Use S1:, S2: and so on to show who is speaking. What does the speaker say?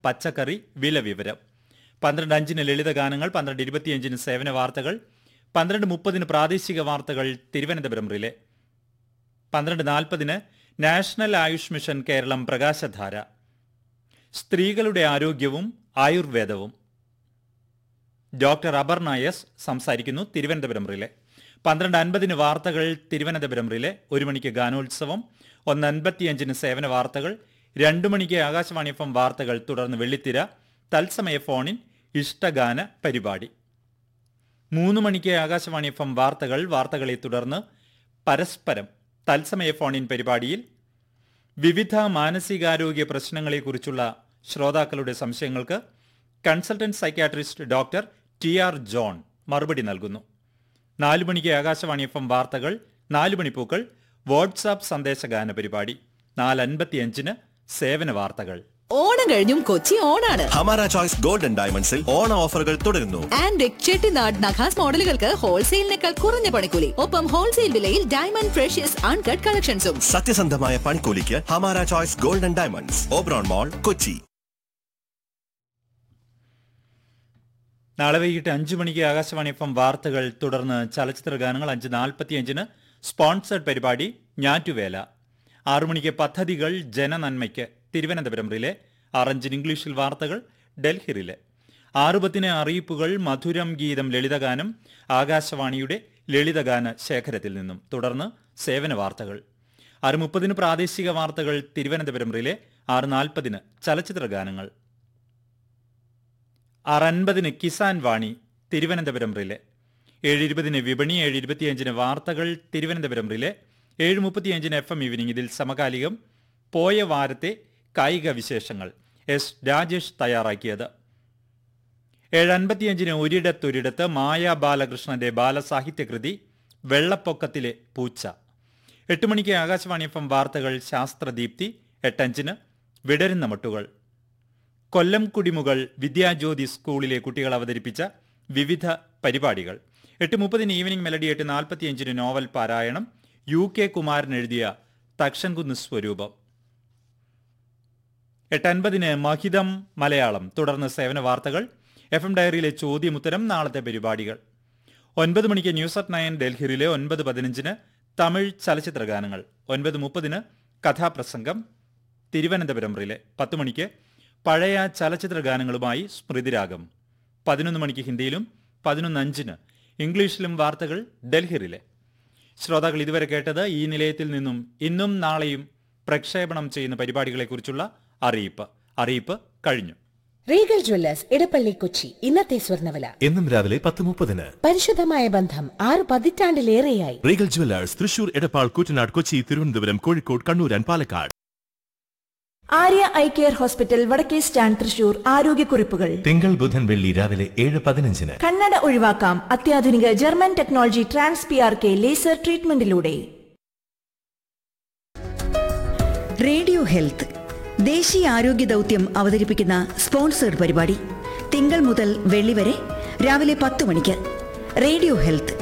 S1: പച്ചക്കറി വില വിവരം പന്ത്രണ്ട് അഞ്ചിന് ലളിതഗാനങ്ങൾ പന്ത്രണ്ട് ഇരുപത്തിയഞ്ചിന് സേവന വാർത്തകൾ പന്ത്രണ്ട് മുപ്പതിന് പ്രാദേശിക വാർത്തകൾ തിരുവനന്തപുരം റിലേ പന്ത്രണ്ട് നാൽപ്പതിന് നാഷണൽ ആയുഷ് മിഷൻ കേരളം പ്രകാശധാര സ്ത്രീകളുടെ ആരോഗ്യവും ആയുർവേദവും ഡോക്ടർ അപർണ എസ് സംസാരിക്കുന്നു തിരുവനന്തപുരം റിലെ പന്ത്രണ്ട് അൻപതിന് വാർത്തകൾ തിരുവനന്തപുരം റിലെ ഒരു മണിക്ക് ഗാനോത്സവം ഒന്ന് അൻപത്തിയഞ്ചിന് സേവന വാർത്തകൾ രണ്ടു മണിക്ക് ആകാശവാണി എഫ് എം വാർത്തകൾ തുടർന്ന് വെള്ളിത്തിര തത്സമയ ഫോണിൻ ഇഷ്ടഗാന പരിപാടി മൂന്ന് മണിക്ക് ആകാശവാണി എഫ് എം വാർത്തകൾ വാർത്തകളെ തുടർന്ന് പരസ്പരം തത്സമയ ഫോണിൻ പരിപാടിയിൽ വിവിധ മാനസികാരോഗ്യ പ്രശ്നങ്ങളെക്കുറിച്ചുള്ള ശ്രോതാക്കളുടെ സംശയങ്ങൾക്ക് consultant psychiatrist doctor T R John മറുപടി നൽകുന്നു നാലു മണിക്ക് ആകാശവാണി എഫ് എം വാർത്തകൾ നാലു മണിപ്പൂക്കൾ വാട്സാപ്പ് സന്ദേശഗാന പരിപാടി നാല് അൻപത്തിയഞ്ചിന് സേവന വാർത്തകൾ
S2: ഓണം കഴിഞ്ഞും കൊച്ചി ഓണാണ്
S3: ഹമാര ചോയ്സ് ഗോൾഡൻ ഡയമണ്ട്സിൽ ഓണ ഓഫറുകൾ തുടരുന്നു
S2: ആൻഡ് ചെട്ടിനാട് നഖാസ് മോഡലുകൾക്ക് ഹോൾസെയിലിനേക്കാൾ കുറഞ്ഞ പണിക്കൂലി ഒപ്പം ഹോൾസെയിൽ വിലയിൽ ഡയമണ്ട് ഫ്രഷ്യസ് അൺകട്ട് കളക്ഷൻസും
S3: സത്യസന്ധമായ പണിക്കൂലിക്ക് Hamara choice golden diamonds Oberon mall Kochi
S1: നാളെ വൈകിട്ട് അഞ്ചു മണിക്ക് ആകാശവാണി എഫ് എം വാർത്തകൾ തുടർന്ന് ചലച്ചിത്ര ഗാനങ്ങൾ അഞ്ച് നാൽപ്പത്തിയഞ്ചിന് സ്പോൺസേഡ് പരിപാടി ഞാറ്റുവേല ആറു മണിക്ക് പദ്ധതികൾ ജനനന്മയ്ക്ക് തിരുവനന്തപുരം റിലെ ആറഞ്ചിന് ഇംഗ്ലീഷിൽ വാർത്തകൾ ഡൽഹി റിലെ ആറു പത്തിന് അറിയിപ്പുകൾ മധുരം ഗീതം ലളിതഗാനം ആകാശവാണിയുടെ ലളിതഗാന ശേഖരത്തിൽ നിന്നും തുടർന്ന് സേവന വാർത്തകൾ ആറ് മുപ്പതിന് പ്രാദേശിക വാർത്തകൾ തിരുവനന്തപുരം റിലെ ആറ് നാൽപ്പതിന് ചലച്ചിത്ര ഗാനങ്ങൾ ആറ് അൻപതിന് കിസാൻ വാണി തിരുവനന്തപുരം റിലെ ഏഴ് ഇരുപതിന് വിപണി ഏഴ് ഇരുപത്തിയഞ്ചിന് വാർത്തകൾ തിരുവനന്തപുരം റിലെ ഏഴ് മുപ്പത്തിയഞ്ചിന് എഫ് എം ഈവനിംഗ് ഇതിൽ സമകാലികം പോയ വാരത്തെ കായിക വിശേഷങ്ങൾ എസ് രാജേഷ് തയ്യാറാക്കിയത് ഏഴ് അൻപത്തിയഞ്ചിന് ഒരിടത്തൊരിടത്ത് മായ ബാലകൃഷ്ണന്റെ ബാലസാഹിത്യകൃതി വെള്ളപ്പൊക്കത്തിലെ പൂച്ച എട്ട് മണിക്ക് ആകാശവാണി എഫ് എം വാർത്തകൾ ശാസ്ത്രദീപ്തി എട്ടഞ്ചിന് വിടരുന്ന മട്ടുകൾ കൊല്ലം കുടിമുകൾ വിദ്യാജ്യോതി സ്കൂളിലെ കുട്ടികൾ അവതരിപ്പിച്ച വിവിധ പരിപാടികൾ എട്ട് മുപ്പതിന് ഈവനിംഗ് മെലഡി എട്ട് നാൽപ്പത്തിയഞ്ചിന് നോവൽ പാരായണം യു കെ കുമാരൻ എഴുതിയ തക്ഷൻകുന്ന് സ്വരൂപം എട്ട് അൻപതിന് മഹിതം മലയാളം തുടർന്ന് സേവന വാർത്തകൾ എഫ് എം ഡയറിയിലെ ചോദ്യമുത്തരം നാളത്തെ പരിപാടികൾ ഒൻപത് മണിക്ക് ന്യൂസ് അറ്റ് നയൻ ഡൽഹിയിലെ ഒൻപത് പതിനഞ്ചിന് തമിഴ് ചലച്ചിത്ര ഗാനങ്ങൾ ഒൻപത് മുപ്പതിന് കഥാപ്രസംഗം തിരുവനന്തപുരം റിലെ പത്ത് മണിക്ക് പഴയ ചലച്ചിത്ര ഗാനങ്ങളുമായി സ്മൃതിരാഗം പതിനൊന്ന് മണിക്ക് ഹിന്ദിയിലും പതിനൊന്ന് അഞ്ചിന് ഇംഗ്ലീഷിലും വാർത്തകൾ ഡൽഹി റിലെ ശ്രോതാക്കൾ ഇതുവരെ കേട്ടത് ഈ നിലയത്തിൽ നിന്നും ഇന്നും നാളെയും പ്രക്ഷേപണം ചെയ്യുന്ന പരിപാടികളെക്കുറിച്ചുള്ള അറിയിപ്പ് അറിയിപ്പ് കഴിഞ്ഞു
S4: റീഗൽ ജ്വല്ലേഴ്സ് ഇടപ്പള്ളി കൊച്ചി ഇന്നത്തെ സ്വർണ്ണവില
S5: എന്നും രാവിലെ പത്ത് മുപ്പതിന്
S4: പരിശുദ്ധമായ ബന്ധം ആറ് പതിറ്റാണ്ടിലേറെയായി
S5: Regal jewellers Thrissur Edappal Koottanad Kochi Thiruvananthapuram Kozhikode Kannur and Palakkad
S6: Arya eye care hospital Vadakke stand Thrissur ആരോഗ്യക്കുറിപ്പുകൾ
S5: തിങ്കൾ ബുധൻ വെള്ളി രാവിലെ ഏഴ് പതിനഞ്ചിന്
S6: കണ്ണട ഒഴിവാക്കാം അത്യാധുനിക German technology trans P R K laser ട്രീറ്റ്മെന്റിലൂടെ
S7: റേഡിയോ ഹെൽത്ത് ദേശീയ ആരോഗ്യ ദൗത്യം അവതരിപ്പിക്കുന്ന സ്പോൺസേഡ് പരിപാടി തിങ്കൾ മുതൽ വെള്ളി വരെ രാവിലെ പത്ത് മണിക്ക് റേഡിയോ ഹെൽത്ത്